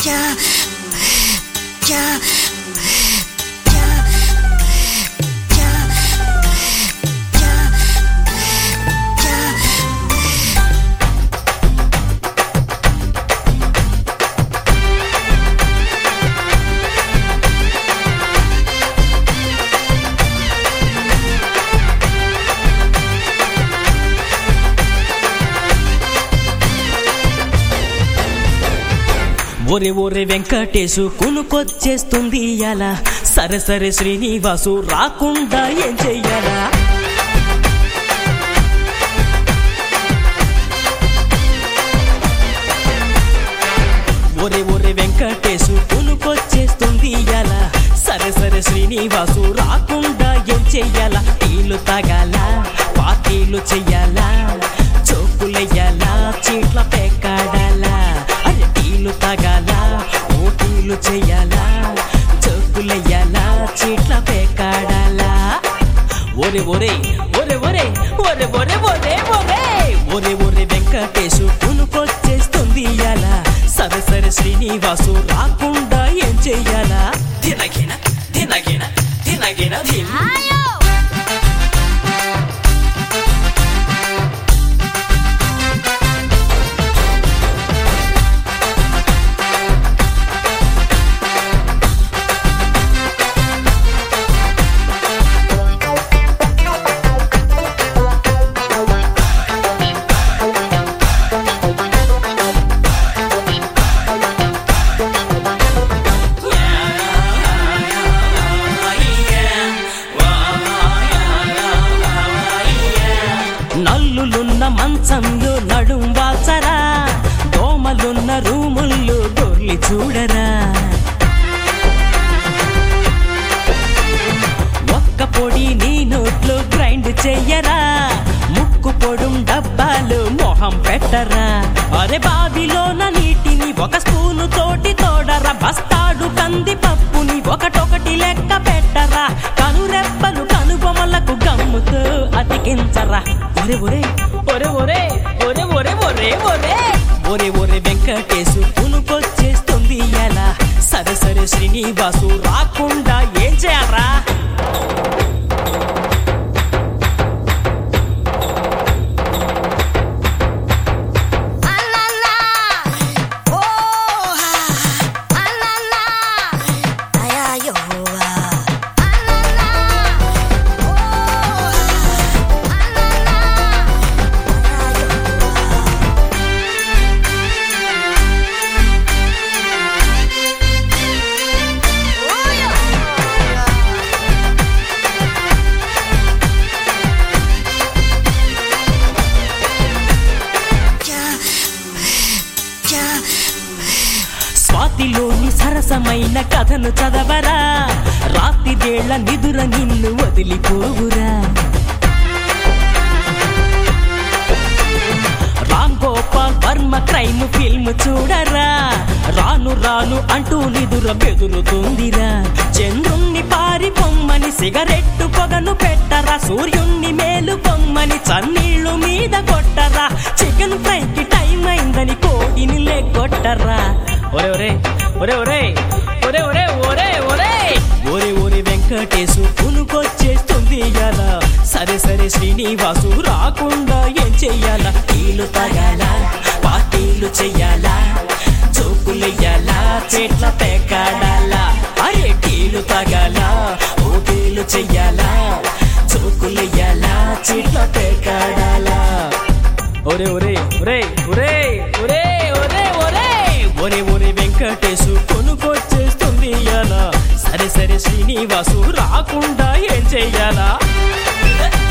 Yeah. Yeah. ఒరే ఒరే వెంకటేశు కునుకొచ్చేస్తుంది అలా సరే సరే శ్రీనివాసు రాకుండా ఏం చెయ్యాలా ఒరే ఒరే వెంకటేశు కునుకొచ్చేస్తుంది అలా సరే సరే శ్రీనివాసు రాకుండా ఏం చెయ్యాలా టీలు తాగాల పార్టీలు చెయ్యాలా చోకులెయ్యాలా చీట్ల పెక్కాడాలా అరే టీలు తాగాల ఓటీలు చెయ్యాలా చోకులెయ్యాలా చీట్ల పెక్కాడాలా ఒరే ఒరే ఒరే ఒరే ఒరే ఒరే ఒరే ఒరే ఒరే ఒరే వెంకటేశు కునుకొచ్చేస్తుంది అలా సరే సరే శ్రీనివాసు రాకుండా ఏం చెయ్యాలా తినగిన తినగిన తినగిన తిన నల్లులున్న మంచంలో నడుం వాచరా దోమలున్న రూముల్లో గొర్లి చూడరా ఒక్క పొడి నీ నోట్లో గ్రైండ్ చెయ్యరా ముక్కు పొడుం డబ్బాలు మొహం పెట్టరా అరే బావిలోన నీటిని ఒక స్పూను తోటి తోడరా బస్తాడు కంది పప్పుని ఒకటొకటి లెక్క పెట్టరా కనురెప్పలు కనుబొమలకు గమ్ముతో అతికించరా ఒరే ఒరే ఒరే ఒరే ఒరే ఒరే ఒరే ఒరే ఒరే ఒరే వెంకటేశు పునుకొచ్చేస్తుంది ఎలా సరే సరే శ్రీనివాసు రాకుండా ఏం చేయాలరా Alala. Oh. Alala. Ayayo. Alala. Oh. Alala. Yeah. Yeah. స్వాతిలోని సరసమైన కథను చదవరా రాత్రిదేళ్ల నిదుర నిన్ను వదిలిపోవురా రామ్ గోపాల్ వర్మ క్రైమ్ ఫిల్మ్ చూడరా రాను రాను అంటూ నిదుర బెదురుతుందిరా చంద్రుణ్ణి పారి పొమ్మని సిగరెట్టు పొగను పెట్టరా సూర్యుణ్ణి మేలు పొమ్మని చన్నీళ్లు మీద కొట్టరా చికెన్ ఫ్రైకి టైం అయిందని కోడిని లేకొట్టరా ఒరే ఒరే ఒరే ఒరే ఒరే ఒరే ఒరే ఒరే ఒరే ఒరే వెంకటేశు పునుకొచ్చేస్తుంది ఎలా సరే సరే శ్రీనివాసు రాకుండా ఏం చెయ్యాలా టీలు తాగాలా పార్టీలు చెయ్యాలా చోకులెయ్యాలా చెట్ల పెకాడాలా అరే టీలు తాగాలా ఓటీలు చెయ్యాలా చోకులెయ్యాలా చెట్ల పెకాడాలా ఒరే ఒరే ఒరే ఒరే ఒరే ఒరే ఒరే ఒరే ఒరే వెంకటేశు కొనుకొచ్చేస్తుంది ఎలా సరే సరే శ్రీనివాసు రాకుండా ఏం చెయ్యాలా